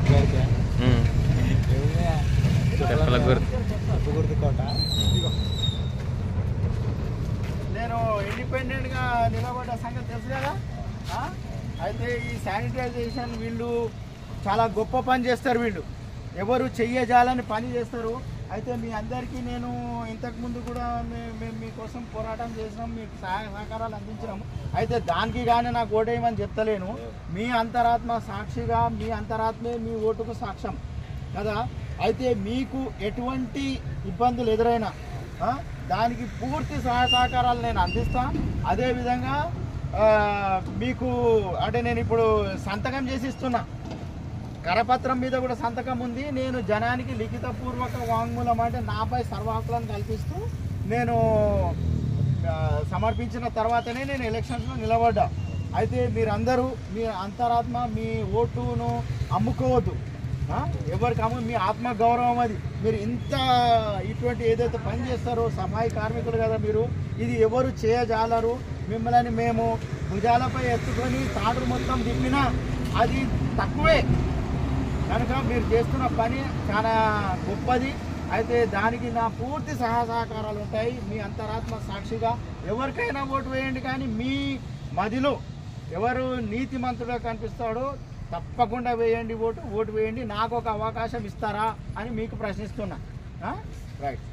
ఉమ్. చెప్పల గుర్తు గుర్తుకోట ఉమ్. నేను ఇండిపెండెంట్ గా నిలబడ్డ సంగతి తెలుసు కదా ఆ? అయితే ఈ శానిటైజేషన్ వీళ్ళు చాలా గొప్ప పని చేస్తారు వీళ్ళు ఎవరు చెయ్యజాలని పని చేస్తారు అయితే మీ అందరికీ నేను ఇంతకు ముందు కూడా మే- మేము మీకోసం పోరాటం చేసినాం మీకు సహాయ సహకారాలు అందించినాము అయితే దానికి కానీ నాకు ఓటేయమని చెప్తలేను మీ అంతరాత్మ సాక్షిగా మీ అంతరాత్మే మీ ఓటుకు సాక్ష్యం కదా అయితే మీకు ఎటువంటి ఇబ్బందులు ఎదురైనా ఆ, దానికి పూర్తి సహాయ సహకారాలు నేను అందిస్తా అదేవిధంగా ఆ, మీకు అంటే నేను ఇప్పుడు సంతకం చేసి ఇస్తున్నా కరపత్రం మీద కూడా సంతకం ఉంది నేను జనానికి లిఖితపూర్వక వాంగ్మూలం అంటే నాపై సర్వహక్కులను కల్పిస్తూ నేను ఆ, సమర్పించిన తర్వాతనే నేను ఎలక్షన్స్లో నిలబడ్డా అయితే మీరందరూ మీ అంతరాత్మ మీ ఓటును అమ్ముకోవద్దు ఆ? ఎవరికి అమ్ము మీ ఆత్మ గౌరవం అది మీరు ఇంత ఇటువంటి ఏదైతే పని చేస్తారో సఫాయి కార్మికులు కదా మీరు ఇది ఎవరు చేయజాలరు మిమ్మల్ని మేము భుజాలపై ఎత్తుకొని తాడు మొత్తం తిప్పినా అది తక్కువే కనుక మీరు చేస్తున్న పని చాలా గొప్పది అయితే దానికి నా పూర్తి సహాయ సహకారాలు ఉంటాయి మీ అంతరాత్మ సాక్షిగా ఎవరికైనా ఓటు వేయండి కానీ మీ మదిలో ఎవరు నీతిమంతుడుగా కనిపిస్తాడో తప్పకుండా వేయండి ఓటు ఓటు వేయండి నాకు ఒక అవకాశం ఇస్తారా అని మీకు ప్రశ్నిస్తున్నా రైట్